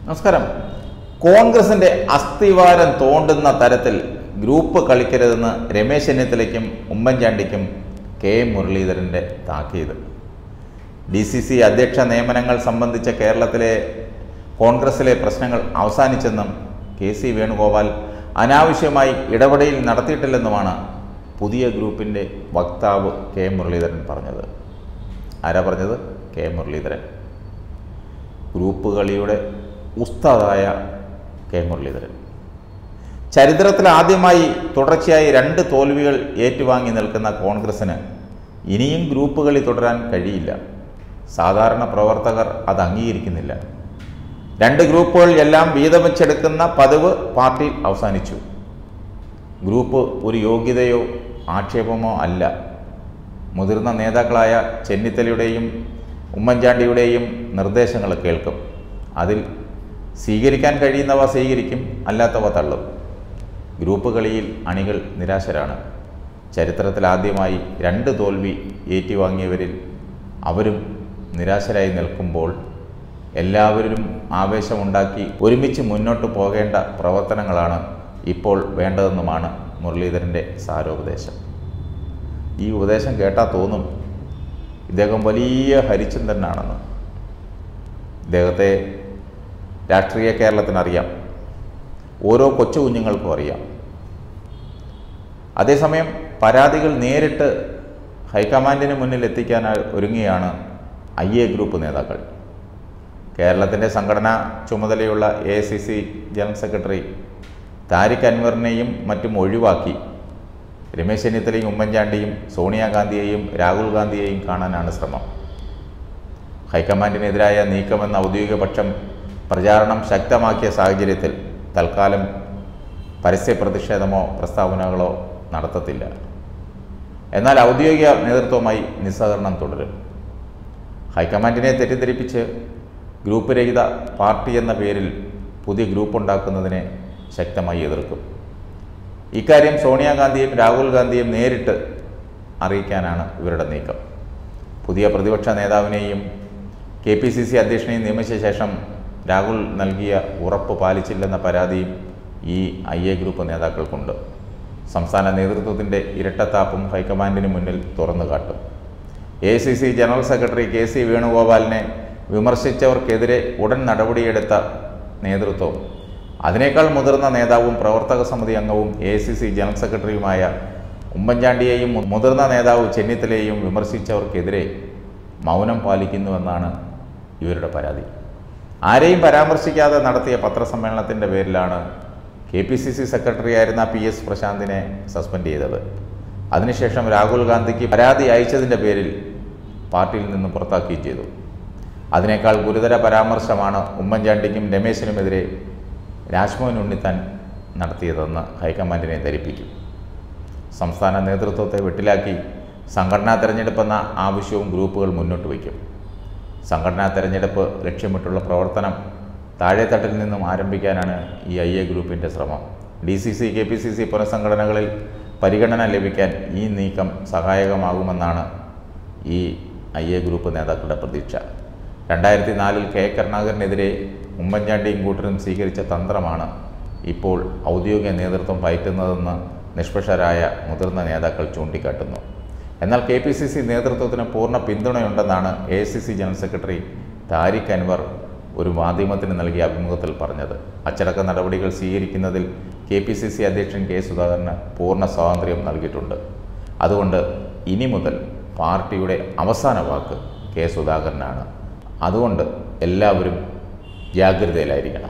നമസ്കാരം കോൺഗ്രസിന്റെ അസ്ഥിവാരം തോണ്ടുന്ന തരത്തിൽ ഗ്രൂപ്പ് കളിക്കരുതെന്ന് രമേശ് ചെന്നിത്തലയ്ക്കും ഉമ്മൻചാണ്ടിക്കും കെ എം മുരളീധരൻ്റെ താക്കീത് ഡി സി സി അധ്യക്ഷ നിയമനങ്ങൾ സംബന്ധിച്ച കേരളത്തിലെ കോൺഗ്രസിലെ പ്രശ്നങ്ങൾ അവസാനിച്ചെന്നും കെ സി വേണുഗോപാൽ അനാവശ്യമായി ഇടപെടൽ നടത്തിയിട്ടില്ലെന്നുമാണ് പുതിയ ഗ്രൂപ്പിൻ്റെ വക്താവ് കെ എം മുരളീധരൻ പറഞ്ഞത് ആരാ പറഞ്ഞത് കെ എം മുരളീധരൻ ഗ്രൂപ്പ് കളിയുടെ ഉസ്താദായ കെ മുരളീധരൻ ചരിത്രത്തിൽ ആദ്യമായി തുടർച്ചയായി രണ്ട് തോൽവികൾ ഏറ്റുവാങ്ങി നിൽക്കുന്ന കോൺഗ്രസ്സിന് ഇനിയും ഗ്രൂപ്പ് കളി തുടരാൻ കഴിയില്ല സാധാരണ പ്രവർത്തകർ അത് അംഗീകരിക്കുന്നില്ല രണ്ട് ഗ്രൂപ്പുകൾ എല്ലാം വീതം വെച്ചെടുക്കുന്ന പതിവ് പാർട്ടിയിൽ അവസാനിച്ചു ഗ്രൂപ്പ് ഒരു യോഗ്യതയോ ആക്ഷേപമോ അല്ല മുതിർന്ന നേതാക്കളായ ചെന്നിത്തലയുടെയും ഉമ്മൻചാണ്ടിയുടെയും നിർദ്ദേശങ്ങൾ കേൾക്കും അതിൽ സ്വീകരിക്കാൻ കഴിയുന്നവ സ്വീകരിക്കും അല്ലാത്തവ തള്ളും ഗ്രൂപ്പ് കളിയിൽ അണികൾ നിരാശരാണ് ചരിത്രത്തിൽ ആദ്യമായി രണ്ട് തോൽവി ഏറ്റുവാങ്ങിയവരിൽ അവരും നിരാശരായി നിൽക്കുമ്പോൾ എല്ലാവരും ആവേശമുണ്ടാക്കി ഒരുമിച്ച് മുന്നോട്ട് പോകേണ്ട പ്രവർത്തനങ്ങളാണ് ഇപ്പോൾ വേണ്ടതെന്നുമാണ് മുരളീധരൻ്റെ സാരോപദേശം ഈ ഉപദേശം കേട്ടാൽ തോന്നും ഇദ്ദേഹം വലിയ ഹരിചന്ദ്രനാണെന്ന് ഇദ്ദേഹത്തെ രാഷ്ട്രീയ കേരളത്തിനറിയാം ഓരോ കൊച്ചു കുഞ്ഞുങ്ങൾക്കും അറിയാം അതേസമയം പരാതികൾ നേരിട്ട് ഹൈക്കമാൻഡിന് മുന്നിൽ എത്തിക്കാൻ ഒരുങ്ങിയാണ് ഐ എ ഗ്രൂപ്പ് നേതാക്കൾ കേരളത്തിൻ്റെ സംഘടനാ ചുമതലയുള്ള A C C general secretary Tariq അൻവറിനെയും മറ്റും ഒഴിവാക്കി രമേശ് ചെന്നിത്തലയും ഉമ്മൻചാണ്ടിയും സോണിയാഗാന്ധിയെയും രാഹുൽ ഗാന്ധിയെയും കാണാനാണ് ശ്രമം ഹൈക്കമാൻഡിനെതിരായ നീക്കമെന്ന ഔദ്യോഗിക പക്ഷം പ്രചാരണം ശക്തമാക്കിയ സാഹചര്യത്തിൽ തൽക്കാലം പരസ്യ പ്രതിഷേധമോ പ്രസ്താവനകളോ നടത്തത്തില്ല എന്നാൽ ഔദ്യോഗിക നേതൃത്വമായി നിസ്സഹകരണം തുടരും ഹൈക്കമാൻഡിനെ തെറ്റിദ്ധരിപ്പിച്ച് ഗ്രൂപ്പ് രഹിത പാർട്ടി എന്ന പേരിൽ പുതിയ ഗ്രൂപ്പ് ഉണ്ടാക്കുന്നതിനെ ശക്തമായി എതിർക്കും ഇക്കാര്യം സോണിയാഗാന്ധിയും രാഹുൽ ഗാന്ധിയും നേരിട്ട് അറിയിക്കാനാണ് ഇവരുടെ നീക്കം പുതിയ പ്രതിപക്ഷ നേതാവിനെയും കെ പി സി സി അധ്യക്ഷനെയും നിയമിച്ച ശേഷം രാഹുൽ നൽകിയ ഉറപ്പ് പാലിച്ചില്ലെന്ന പരാതിയും ഈ ഐ എ ഗ്രൂപ്പ് നേതാക്കൾക്കുണ്ട് സംസ്ഥാന നേതൃത്വത്തിൻ്റെ ഇരട്ടത്താപ്പും ഹൈക്കമാൻഡിന് മുന്നിൽ തുറന്നു കാട്ടും A C C general secretary K C വേണുഗോപാലിനെ വിമർശിച്ചവർക്കെതിരെ ഉടൻ നടപടിയെടുത്ത നേതൃത്വം അതിനേക്കാൾ മുതിർന്ന നേതാവും പ്രവർത്തക സമിതി അംഗവും എ സി സി ജനറൽ സെക്രട്ടറിയുമായ ഉമ്മൻചാണ്ടിയെയും മുതിർന്ന നേതാവ് ചെന്നിത്തലയെയും വിമർശിച്ചവർക്കെതിരെ മൗനം പാലിക്കുന്നുവെന്നാണ് ഇവരുടെ പരാതി ആരെയും പരാമർശിക്കാതെ നടത്തിയ പത്രസമ്മേളനത്തിൻ്റെ പേരിലാണ് കെ പി സി സി സെക്രട്ടറിയായിരുന്ന പി എസ് പ്രശാന്തിനെ സസ്പെൻഡ് ചെയ്തത് അതിനുശേഷം രാഹുൽ ഗാന്ധിക്ക് പരാതി അയച്ചതിൻ്റെ പേരിൽ പാർട്ടിയിൽ നിന്ന് പുറത്താക്കുകയും ചെയ്തു അതിനേക്കാൾ ഗുരുതര പരാമർശമാണ് ഉമ്മൻചാണ്ടിക്കും രമേശിനുമെതിരെ രാജ്മോഹൻ ഉണ്ണിത്താൻ നടത്തിയതെന്ന് ഹൈക്കമാൻഡിനെ ധരിപ്പിക്കും സംസ്ഥാന നേതൃത്വത്തെ വെട്ടിലാക്കി സംഘടനാ തെരഞ്ഞെടുപ്പെന്ന ആവശ്യവും ഗ്രൂപ്പുകൾ മുന്നോട്ട് വയ്ക്കും സംഘടനാ തെരഞ്ഞെടുപ്പ് ലക്ഷ്യമിട്ടുള്ള പ്രവർത്തനം താഴെത്തട്ടിൽ നിന്നും ആരംഭിക്കാനാണ് ഈ ഐ എ ഗ്രൂപ്പിൻ്റെ ശ്രമം D C C K P C C പുനഃസംഘടനകളിൽ പരിഗണന ലഭിക്കാൻ ഈ നീക്കം സഹായകമാകുമെന്നാണ് ഈ ഐ എ ഗ്രൂപ്പ് നേതാക്കളുടെ പ്രതീക്ഷ രണ്ടായിരത്തി നാലിൽ കെ കരുണാകരനെതിരെ ഉമ്മൻചാണ്ടിയും കൂട്ടരും സ്വീകരിച്ച തന്ത്രമാണ് ഇപ്പോൾ ഔദ്യോഗിക നേതൃത്വം പയറ്റുന്നതെന്ന് നിഷ്പക്ഷരായ മുതിർന്ന നേതാക്കൾ ചൂണ്ടിക്കാട്ടുന്നു എന്നാൽ കെ പി സി സി നേതൃത്വത്തിന് പൂർണ്ണ പിന്തുണയുണ്ടെന്നാണ് A C C general secretary Tariq Anwar ഒരു മാധ്യമത്തിന് നൽകിയ അഭിമുഖത്തിൽ പറഞ്ഞത് അച്ചടക്ക നടപടികൾ സ്വീകരിക്കുന്നതിൽ കെ പി സി സി അധ്യക്ഷൻ കെ സുധാകരന് പൂർണ്ണ സ്വാതന്ത്ര്യം നൽകിയിട്ടുണ്ട് അതുകൊണ്ട് ഇനി മുതൽ പാർട്ടിയുടെ അവസാന വാക്ക് കെ സുധാകരനാണ് അതുകൊണ്ട് എല്ലാവരും ജാഗ്രതയിലായിരിക്കണം